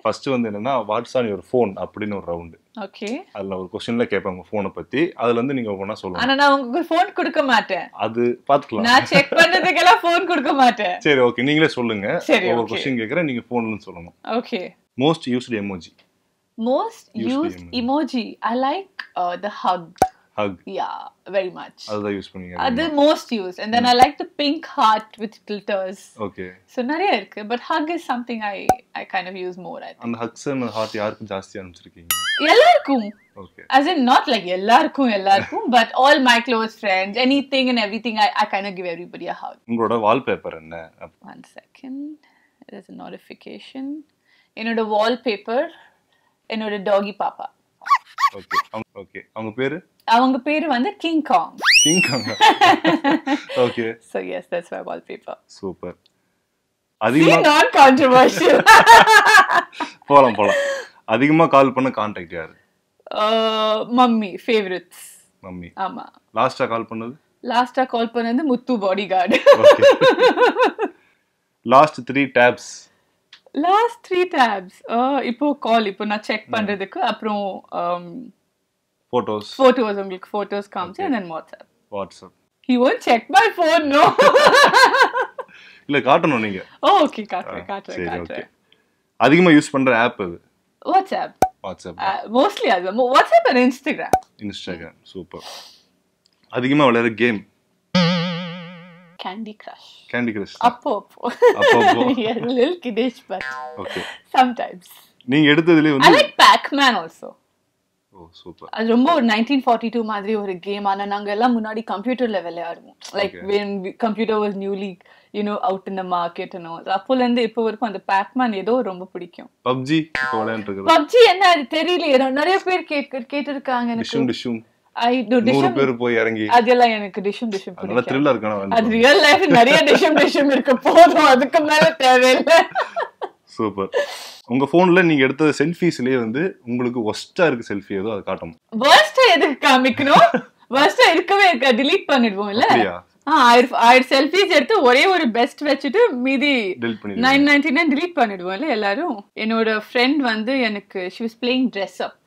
First வந்து என்னன்னா what's on your phone அப்படின்னு ஒரு ரவுண்டு ஓகே அதுல ஒரு கொஸ்டின்ல கேட்பாங்க ஃபோனை பத்தி அதுல இருந்து நீங்க ஒவ்வொன்றா சொல்லலாம் ஆனா நான் உங்களுக்கு ஃபோன் கொடுக்க மாட்டேன் அது பாத்துக்கலாம் நான் செக் பண்றதுக்கெல்லாம் ஃபோன் கொடுக்க மாட்டேன் சரி ஓகே நீங்களே சொல்லுங்க சரி, ஒவ்வொரு okay. கொஸ்டின் கேட்கறேன் நீங்க ஃபோன்ல சொல்லணும் okay most used emoji most Used used emoji. Emoji I like the hug hug yeah very much அதுதான் யூஸ் பண்ணீங்க அது most use and then I like the pink heart with glitters okay so நிறைய இருக்கு but hug is something I I kind of use more I அந்த hugs and heart யாருக்கும் ஜாஸ்தி அனுப்பிச்சிருக்கீங்க எல்லாருக்கும் okay as in not like எல்லாருக்கும் எல்லாருக்கும் but all my close friends anything and everything I, I kind of give everybody a hug உங்களோட wallpaper என்ன one second there's a notification என்னோட wallpaper என்னோட டாகி பாப்பா ஓகே ஓகே அவங்க பேரு அவங்க பேரு வந்து கிங் காங் கிங் காங்க okay so yes that's my wallpaper super see அதிகமா not controversial போலாம் போலாம் அதிகமா கால் பண்ண கான்டாக்ட் யாரு uh, மம்மி favorites மம்மி ஆமா லாஸ்டா கால் பண்ணது லாஸ்டா கால் பண்ணது Muthu bodyguard okay last three tabs last three tabs இப்போ கால் இப்போ நான் செக் பண்றதுக்கு அப்புறம் um, போட்டோஸ் photos உங்களுக்கு photos காமிச்சு and then WhatsApp. WhatsApp He won't check my phone, no. இல்ல காட்டணும் நீங்க oh, okay, காட்டுறேன், காட்டுறேன், சரி ஓகே காட்டுறேன். அதிகமா யூஸ் பண்ற ஆப் அது WhatsApp. வாட்ஸ்அப் Uh, mostly அது mo- WhatsApp and Instagram. Instagram super அதிகமா விளையாடுற game Candy Crush. Candy Crush அப்போ அப்போ. அப்பப்போ. yeah, little kiddish, but okay sometimes. நீங்க எடுத்ததுலயே I வந்து like Pac-Man also. Oh super அது ரொம்ப ஒரு நைன்டீன் ஃபார்ட்டி டூ மாதிரி ஒரு கேம் ஆனா நாங்க எல்லாம் முன்னாடி கம்ப்யூட்டர்ல விளையாடுவோம் like Okay. When computer was newly you know out in the market அப்போல இருந்து இப்போ வரைக்கும் அந்த பேக்மேன் ஏதோ ரொம்ப பிடிக்கும் பப்ஜி இப்போ விளையாண்டு இருக்கிறது பப்ஜி என்ன அது தெரியலையே நான் நிறைய பேர் கேட்க கேட்டிருக்காங்க எனக்கு டிஷும் டிஷும் ஐ டூ நூறு டிஷம் பேர் போய் இறங்கி அதெல்லாம் எனக்கு டிஷம் டிஷம் அதனால பிடிக்கும் த்ரில்லா இருக்கணும் அது ரியல் லைஃப் நிறைய டிஷம் டிஷம் இருக்கு போதும் அதுக்கு மேல தேவையில்லை சூப்பர் உங்க போன்ல நீங்க எடுத்த செல்ஃபிஸ்லயே வந்து உங்களுக்கு ஒஸ்டா இருக்கு செல்ஃபி ஏதோ அதை காட்டும் வேர்ஸ்டா எதுக்கு காமிக்கணும் வேர்ஸ்டா இருக்கவே இருக்கா delete பண்ணிடுவோம் இல்ல அப்படியா ஆ, ஆயிரம் ஆயிரம் செல்ஃபிஸ் எடுத்து ஒரே ஒரு பெஸ்ட் வச்சுட்டு மீதி டெலிட் பண்ணி நைன் நைன்டி நைன் delete பண்ணிடுவோம் இல்ல எல்லாரும் என்னோட ஃப்ரெண்ட் வந்து எனக்கு she was playing dress up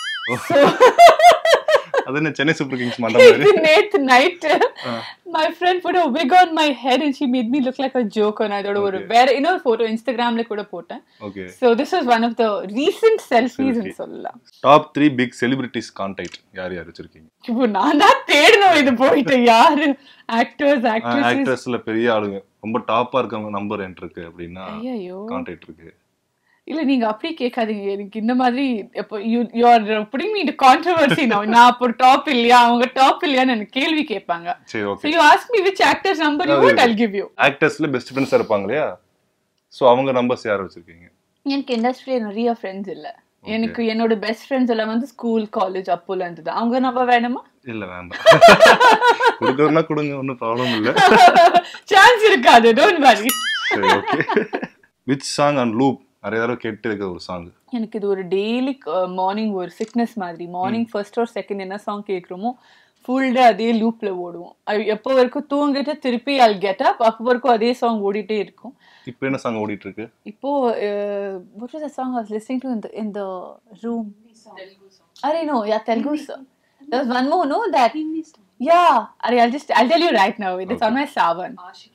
அது என்ன சென்னை சூப்பர் கிங்ஸ் மாட்ட மாதிரி நேத்து நைட் ஆ. My friend put a wig on my head and she made me look like a joker நான் இதோட ஒரு Okay. வேற இன்னொரு போட்டோ இன்ஸ்டாகிராம்ல கூட போட்டேன் okay so this was one of the recent selfies னு Selfie. சொல்லலாம் top three big celebrities contact யார் யார் வச்சிருக்கீங்க இப்போ நான் தான் தேடணும் இது போயிட்டு யாரு ஆக்டர்ஸ் ஆக்ட்ரஸஸ் ஆக்டர்ஸ்ல பெரிய ஆளுங்க ரொம்ப டாப்பா இருக்கவங்க நம்பர் என்ட் இருக்கு அப்படின்னா ஐயோ கான்டாக்ட் இருக்கு இல்ல நீங்க அப்படி கேட்காதீங்க எனக்கு இந்த மாதிரி இப்போ you you are putting me controversy நான் நான் அப்போ டாப் இல்லையா அவங்க டாப் இல்லையான்னு எனக்கு கேள்வி கேட்பாங்க சரி so okay you ask me which actors number you want I'll give you ஆக்டர்ஸ்ல பெஸ்ட் ஃப்ரெண்ட்ஸா இருப்பாங்க இல்லையா சோ அவங்க நம்பர்ஸ் யார் வச்சிருக்கீங்க எனக்கு இண்டஸ்ட்ரியில நிறைய ஃப்ரெண்ட்ஸ் இல்ல எனக்கு என்னோட பெஸ்ட் ஃப்ரெண்ட்ஸ் எல்லாம் வந்து ஸ்கூல் காலேஜ் அப்போல இருந்து தான் அவங்க நம்ப வேணுமா இல்ல வேண்டாம் கொடுக்கறதுனா கொடுங்க ஒன்றும் ப்ராப்ளம் இல்ல சான்ஸ் இருக்காது டோன்ட் வரி சரி okay which song and loop நிறைய தடவை கேட்டு இருக்க ஒரு சாங் எனக்கு இது ஒரு டெய்லி மார்னிங் ஒரு சிக்னஸ் மாதிரி மார்னிங் ஃபர்ஸ்ட் ஒரு செகண்ட் என்ன சாங் கேட்குறோமோ ஃபுல் டே அதே லூப்ல ஓடுவோம் அது எப்போ வரைக்கும் தூங்கிட்டு திருப்பி அல் கெட் அப் அப்போ வரைக்கும் அதே சாங் ஓடிட்டே இருக்கும் இப்போ என்ன சாங் ஓடிட்டு இருக்கு இப்போ what was the song I was listening to in the in the room? Are no, yeah, Telugu. song. There was one more, no, that yeah. Are I'll just I'll tell you right now. It's on my Savan.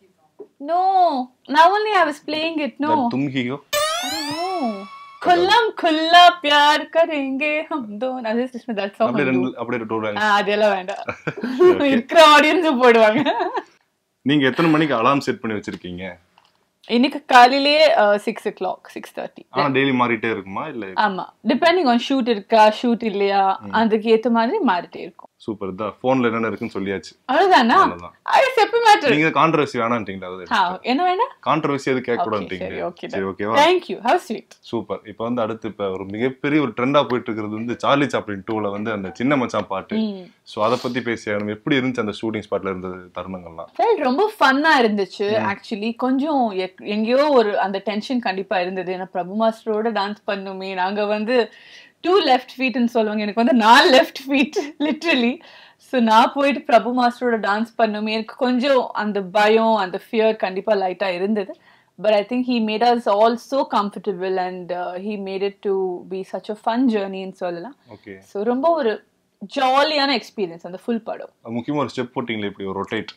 No, now only I was playing it. No, तुम ही हो I don't know. खुल्लम खुल्ला प्यार करेंगे हम दोनों I just listen to that song. அப்படியே on ரெண்டு loop. அப்படியே டூ லைன்ஸ் ஆ, அதெல்லாம் வேண்டாம் இருக்கிற ஆடியன்ஸும் போடுவாங்க நீங்க எத்தனை மணிக்கு அலார்ம் செட் பண்ணி வச்சிருக்கீங்க இன்னைக்கு காலையிலேயே six o'clock six thirty ஆனா டெய்லி மாறிட்டே இருக்குமா இல்ல ஆமா டிபெண்டிங் ஆன் ஷூட் இருக்கா ஷூட் இல்லையா அதுக்கு ஏத்த மாதிரி மாறிட்டே இருக்கும் சூப்பர் தான் போன்ல என்னென்ன இருக்குன்னு சொல்லியாச்சு அவ்வளவுதானா அவ்வளவுதான். அது செப்பு மேட்டர் நீங்க கான்ட்ரவர்சி வேணான்ட்டீங்களா அது என்ன வேணா கான்ட்ரவர்சி எது கேட்க சரி கூடாதுட்டீங்க ஓகே சரி ஓகேவா thank you how sweet super இப்போ வந்து அடுத்து இப்ப ஒரு மிகப்பெரிய ஒரு ட்ரெண்டா போயிட்டு இருக்கிறது வந்து சார்லி சாப்ளின் டூல வந்து அந்த சின்ன மச்சான் பாட்டு சோ அத பத்தி பேசி ஆகணும் எப்படி இருந்துச்சு அந்த ஷூட்டிங் ஸ்பாட்ல இருந்த தருணங்கள்லாம் ஃபெல் ரொம்ப ஃபன்னா இருந்துச்சு ஆக்சுவலி கொஞ்சம் எக்- எங்கேயோ ஒரு அந்த டென்ஷன் கண்டிப்பா இருந்தது ஏன்னா பிரபு மாஸ்டரோட டான்ஸ் பண்ணுமே நாங்க வந்து டூ லெஃப்ட் ஃபீட்னு சொல்லுவாங்க எனக்கு வந்து நாலு லெஃப்ட் ஃபீட் லிட்ரலி ஸோ நான் போயிட்டு பிரபு மாஸ்டரோட டான்ஸ் பண்ணுமே எனக்கு கொஞ்சம் அந்த பயம் அந்த ஃபியர் கண்டிப்பா லைட்டா இருந்தது but I think he made us all so comfortable and uh, he made it to be such a fun journey in சொல்லலாம் ஓகே ஸோ ரொம்ப ஒரு ஜாலியான எக்ஸ்பீரியன்ஸ் அந்த ஃபுல் படம் முக்கியமா ஒரு ஸ்டெப் போட்டிங்களே இப்படி ஒரு ரொட்டேட்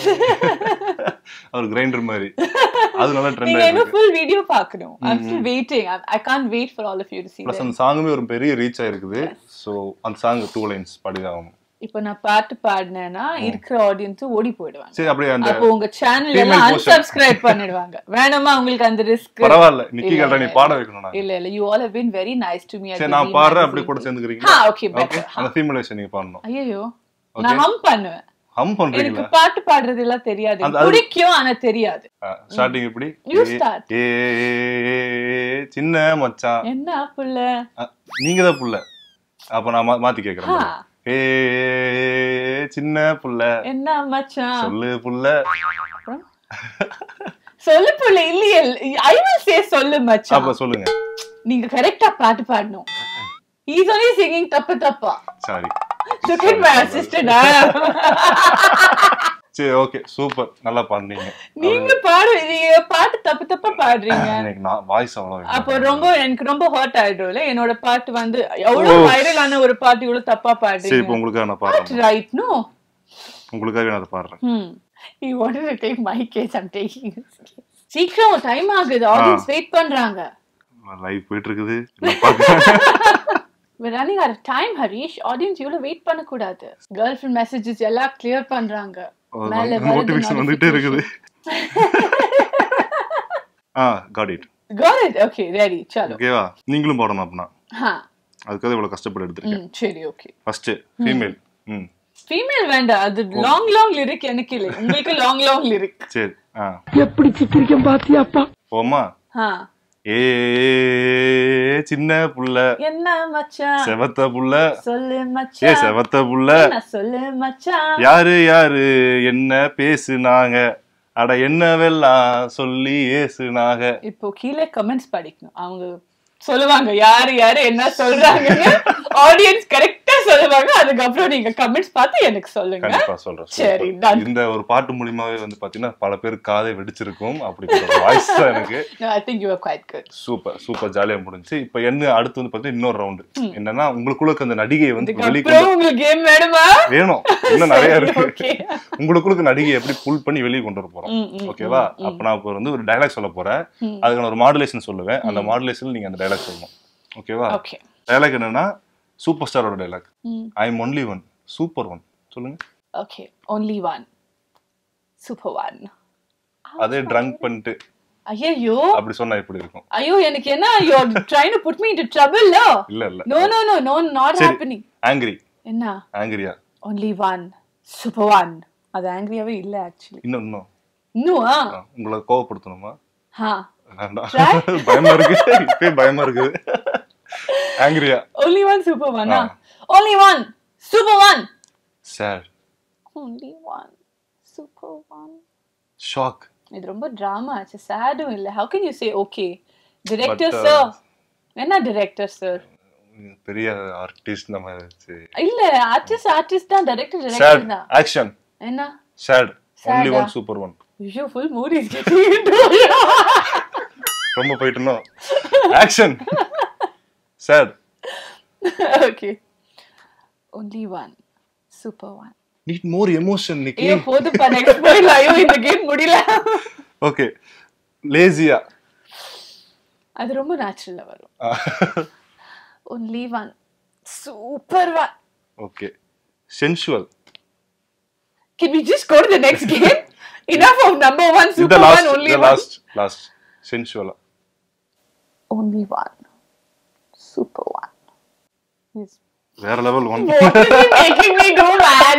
ஒரு கிரைண்டர் மாதிரி அது நல்லா ட்ரெண்ட் நீங்க இன்னும் ஆயிருக்கு ஃபுல் வீடியோ பார்க்கணும் I am still waiting I can't wait for all of you to see plus that அந்த சாங்குமே ஒரு பெரிய ரீச் ஆயிருக்குது ஸோ அந்த சாங் டூ லைன்ஸ் பாடி ஆகணும் இப்போ நான் பாட்டு பாடினேன்னா இருக்கிற ஆடியன்ஸ் ஓடி போயிடுவாங்க சரி அப்படியே அந்த அப்போ உங்க சேனல் Female எல்லாம் portion. unsubscribe பண்ணிடுவாங்க வேணுமா உங்களுக்கு அந்த ரிஸ்க் பரவாயில்ல நிக்கி இல்ல, கேட்டா நீ இல்ல, பாட வைக்கணும் நான் இல்ல இல்ல you all have been very nice to me சரி நான் பாடுறேன் அப்படி கூட சேர்ந்துக்கிறீங்களா ஆ ஓகே ஓகே பெட்டர் அந்த ஃபீமேலேஷன் நீங்க பாடணும் ஐயோ நான் ஹம் பண்ணுவேன் ஹம் எனக்கு பண்றீங்களா பாட்டு பாடுறது எல்லாம் தெரியாது அந்த- அது- பிடிக்கும் ஆனா தெரியாது ஸ்டார்டிங் இப்படி You ஏ- start. ஏ சின்ன மச்சான் என்ன புள்ள அ, நீங்க தான் புள்ள அப்ப நான் மா- மாத்தி கேக்குறேன் ஆ. ஏ சின்ன புள்ள என்ன மச்சான் சொல்லு புள்ள அப்புறம்? சொல்லு புள்ள இல்லையே ஐ வில் சே சொல்லு மச்சான் அப்ப சொல்லுங்க நீங்க கரெக்டா பாட்டு பாடணும் He's only singing தப்பு தப்பா sorry Look at my assistant. சரி ஓகே சூப்பர் நல்லா பாடுனீங்க நீங்க பாடு நீங்க பாட்டு தப்பு தப்பா பாடுறீங்க எனக்கு நான் வாய்ஸ் அவ்வளோ அப்போ ரொம்ப எனக்கு ரொம்ப ஹர்ட் ஆயிடும்ல என்னோட பாட்டு வந்து எவ்வளவு வைரலான ஒரு பாட்டு இவ்வளவு தப்பா சரி இப்போ பாடுறீங்க உங்களுக்காக நான் பாடுறேன் ரைட் நோ உங்களுக்காக நான் அதை பாடுறேன் Hmm. You wanted to take my case, I'm taking his case. சீக்கிரம் டைம் ஆகுது ஆடியன்ஸ் வெயிட் பண்றாங்க லைவ் போயிட்டு இருக்குது நான் பார்க்கிறேன். We're running out of time, Harish. Audience இவ்வளவு வெயிட் பண்ண கூடாது கேர்ள் ஃபிரண்ட் மெசேஜஸ் எல்லாம் கிளியர் பண்றாங்க மேல வருது நோட்டிபிகேஷன் வந்துட்டே இருக்குது ஆ got it Got it. Okay, ready. சலோ. ஓகேவா நீங்களும் பாடணும் அப்படின்னா ஹா. அதுக்காக இவ்வளவு கஷ்டப்பட்டு எடுத்திருக்கேன் ம், சரி ஓகே ஃபர்ஸ்ட் ஃபீமேல் ம் ஃபீமேல் வேண்டாம் அது லாங் லாங் லிரிக் எனக்கு இல்லை உங்களுக்கு லாங் லாங் லிரிக் சரி ஆ எப்படி சிக்கிரிக்கம் பாத்தியாப்பா போமா ஹா ஏ சின்ன புள்ள என்ன மச்சான் செவத்த புள்ள சொல்லு ஏ மச்சான் செவத்த புள்ள என்ன சொல்லு மச்சான் யாரு யாரு என்ன பேசுனாங்க அட என்னவெல்லாம் சொல்லி ஏசுனாங்க இப்போ கீழே கமெண்ட்ஸ் படிக்கணும் அவங்க சொல்லுவாங்க யாரு யாரு என்ன சொல்றாங்கன்னு ஆடியன்ஸ் கரெக்டா சொல்லுவாங்க அதுக்கப்புறம் நீங்க கமெண்ட்ஸ் பார்த்து எனக்கு சொல்லுங்க கண்டிப்பா சொல்றேன் சரி, Super. done. இந்த ஒரு பாட்டு மூலியமாவே வந்து பாத்தீங்கன்னா பல பேர் காதை வெடிச்சிருக்கும் அப்படிப்பட்ட வாய்ஸ் தான் எனக்கு No, I think you were quite good. Super super ஜாலியா முடிஞ்சு இப்ப என்ன அடுத்து வந்து பாத்தீங்கன்னா இன்னொரு ரவுண்டு என்னன்னா உங்களுக்குள்ள இருக்க அந்த நடிகையை வந்து வெளிக்கொண்டு இதுக்கப்புறம் உங்களுக்கு கேம் வேணுமா வேணும் இன்னும் நிறைய இருக்கு ஓகே உங்களுக்குள்ள நடிகையை எப்படி புல் பண்ணி வெளியே கொண்டு வர போறோம் ம், ம், ஓகேவா அப்ப நான் இப்ப வந்து ஒரு டைலாக் சொல்ல போறேன் அதுக்கான ஒரு மாடுலேஷன் சொல்லுவேன் அந்த மாடுலேஷன் நீங்க அந்த டைலாக் சொல்லணும் ஓகேவா ஓகே டைலாக் என்னன்னா சூப்பர் ஸ்டாரோட டைலாக் ம். I am only one super one சொல்லுங்க okay only one super one அதே ட்ரங்க் பண்ணிட்டு ஐயோ அப்படி சொன்னா எப்படி இருக்கும் ஐயோ எனக்கு என்ன you are trying to put me into trouble no இல்ல இல்ல no no no no not சரி. ஹேப்பனிங் ஆங்கிரி என்ன ஆங்கிரியா ஒன்லி ஒன் சூப்பர் ஒன் அது ஆங்கிரியாவே இல்ல ஆக்சுவலி இன்னும் இன்னும் இன்னும் ஆ ஆ, உங்களை கோவப்படுத்தணுமா ஹா வேண்டாம் பயமா இருக்கு இப்பயே பயமா இருக்குது ஆங்கிரியா only one super one ஆ. ah. only one super one sad only one super one shock இது ரொம்ப டிராமா ஆச்சு சேடும் இல்ல how can you say okay director But, uh, sir என்ன director sir பெரிய ஆர்டிஸ்ட் நம்ம வச்சு இல்ல ஆர்டிஸ்ட் ஆர்டிஸ்ட் தான் டைரக்டர் சேட் டைரக்டர் தான் ஆக்ஷன் என்ன சேட் ஒன்லி Sad-ஆ? ஒன் சூப்பர் ஒன் ஐயோ full mood is getting into ரொம்ப போயிட்டணும் action sad okay only one super one need more emotion நிக்கி ஐயோ போதுப்பா நெக்ஸ்ட் போயிடலாம் ஐயோ இந்த கேம் முடியல ஓகே லேசியா அது ரொம்ப நேச்சுரலா வரும் only one super one okay sensual Can we just go to the next game? Enough of number one, இந்த super லாஸ்ட் one, only இந்த one. லாஸ்ட் லாஸ்ட் சென்சுவலா Only one. Super one. Yes. வேற level one What is he making me do, man?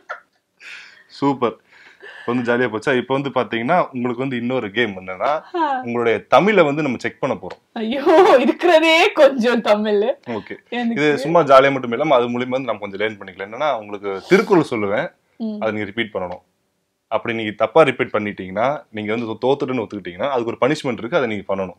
Super வந்து ஜாலியா போச்சா இப்போ வந்து பாத்தீங்கன்னா உங்களுக்கு வந்து இன்னொரு கேம் என்னன்னா உங்களுடைய தமிழை வந்து நம்ம செக் பண்ண போறோம் ஐயோ இருக்கிறதே கொஞ்சம் தமிழ் ஓகே எனக்கு இது சும்மா ஜாலியா மட்டும் இல்லாம அது மூலியமா வந்து நம்ம கொஞ்சம் லேர்ன் பண்ணிக்கலாம் என்னன்னா உங்களுக்கு திருக்குறள் சொல்லுவேன் ம். அதை நீங்க ரிப்பீட் பண்ணணும் அப்படி நீங்க தப்பா ரிப்பீட் பண்ணிட்டீங்கன்னா நீங்க வந்து தோத்துட்டுன்னு ஒத்துக்கிட்டீங்கன்னா அதுக்கு ஒரு பனிஷ்மெண்ட் இருக்கு அதை நீங்க பண்ணணும்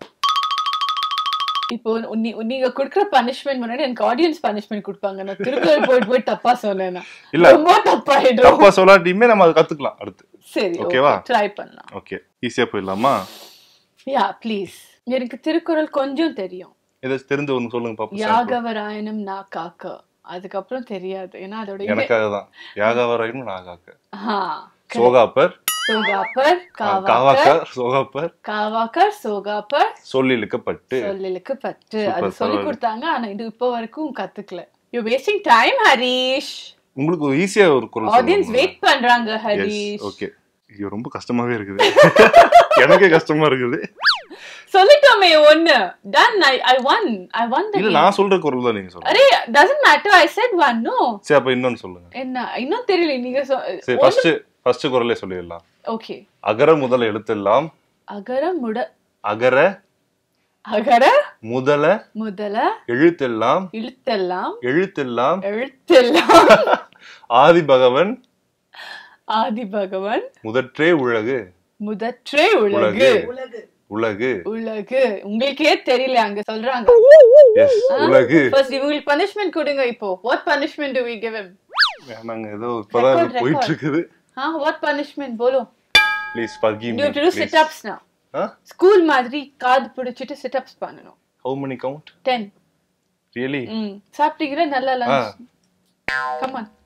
இப்போ நீ- நீங்க குடுக்குற பனிஷ்மெண்ட் முன்னாடி எனக்கு ஆடியன்ஸ் பனிஷ்மெண்ட் கொடுப்பாங்க நான் திருக்குறள் போயிட்டு போய் தப்பா சொன்னேன்னா இல்ல. ரொம்ப தப்பாயிடும் தப்பா சொல்லாட்டியுமே நம்ம அதை கத்துக்கலாம் அடுத்து சரி ஓகேவா? ட்ரை பண்ணலாம் ஓகே ஈஸியா போயிடலாமா யா ப்ளீஸ் எனக்கு திருக்குறள் கொஞ்சம் தெரியும் ஏதாச்சும் தெரிஞ்ச ஒண்ணு சொல்லுங்க பாப்போம் sample. யாகவராயனம் நா காக்க அதுக்கப்புறம் தெரியாது ஏன்னா அதோட இது- எனக்காக தான் யாகாவராயனும் நாகாக்க ஆ, சோகாப்பர் சோகாப்பர் காவாக்கர் காவாக்கர் சோகாப்பர் காவாக்கர் சோகாப்பர் சொல்லிழுக்கப்பட்டு சொல்லிலுக்கு பத்து Super, அது சொல்லி பரவாயில்ல. கொடுத்தாங்க ஆனா இது இப்போ வரைக்கும் கத்துக்கல யூ வேஸ்டிங் டைம் ஹரிஷ் உங்களுக்கு ஈஸியா ஒரு குரல் ஆடியன்ஸ் வெயிட் பண்றாங்க ஹரிஷ் ஓகே ஐயோ ரொம்ப கஷ்டமாவே இருக்குது எனக்கே கஷ்டமா இருக்குது சொல்லிட்டோமே ஒன்னு done I I won I won இல்ல நான் சொல்ற குரல் தான் நீங்க சொல்லுங்க அரே doesn't matter I said one no சரி அப்ப இன்னொன்னு சொல்லுங்க என்ன இன்னும் தெரியல நீங்க சரி ஃபர்ஸ்ட் ஃபர்ஸ்ட் குரலே சொல்லிடலாம் ஓகே அகர முதல எழுத்தெல்லாம் அகர முட அகர அகர முதல முதல எழுத்தெல்லாம் இழுத்தெல்லாம் எழுத்தெல்லாம் எழுத்தெல்லாம் ஆதி பகவன் ஆதி பகவன் முதற்றே உலகு முதற்றே உலகு உலகு உலகு உலகு உங்களுக்கே தெரியல அங்க சொல்றாங்க எஸ் உலகு ஃபர்ஸ்ட் இவங்களுக்கு பனிஷ்மெண்ட் கொடுங்க இப்போ what punishment do we give him நாங்க ஏதோ இப்பதான் Record, இது போயிட்டு record. இருக்குது ஆ வாட் பனிஷ்மெண்ட் போலோ please forgive you me have to to please. Sit ups now Huh? School மாதிரி காது பிடிச்சிட்டு சிட் அப்ஸ் பண்ணனும் how many count 10 really ம் சாப்பிட்டீங்களா நல்லா lunch come on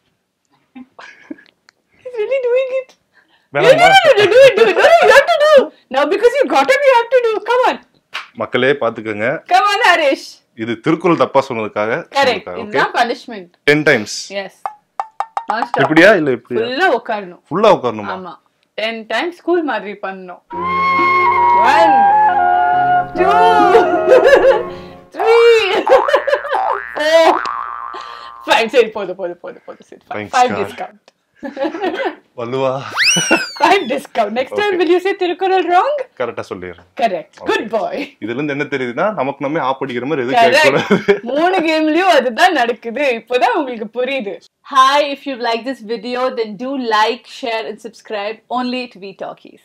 He's really doing it. No, no, வேணாமா no, no, do it, do it. No, no, you have to do. Now because you got him, you have to do. Come on. மக்களே பாத்துக்கோங்க Come on, Harish. இது திருக்குறள் தப்பா சொன்னதுக்காக Correct. Okay இதுதான் punishment. Ten times Yes. Non-stop. இப்படியா இல்ல இப்படியா ஃபுல்லா உட்காரணும் ஃபுல்லா உட்காரணுமா ஆமா டென் டைம் ஸ்கூல் மாதிரி பண்ணணும் ஒன் டூ த்ரீ ஃபைவ் சரி போதும் போதும் போதும் போதும் சரி Thanks, ஃபைவ் God. டிஸ்கவுண்ட் வள்ளுவா five discount next time Okay. Will you say Thirukkural wrong கரெக்டா சொல்லிடுறேன் கரெக்ட் குட் பாய் இதுல இருந்து என்ன தெரியுதுன்னா நமக்கு நம்ம ஆப் அடிக்கிற மாதிரி எதுவும் Correct. கேட்கக்கூடாது மூணு கேம்லயும் அதுதான் நடக்குது இப்போதான் உங்களுக்கு புரியுது Hi, if you like this video, then do like, share, and subscribe only to V Talkies.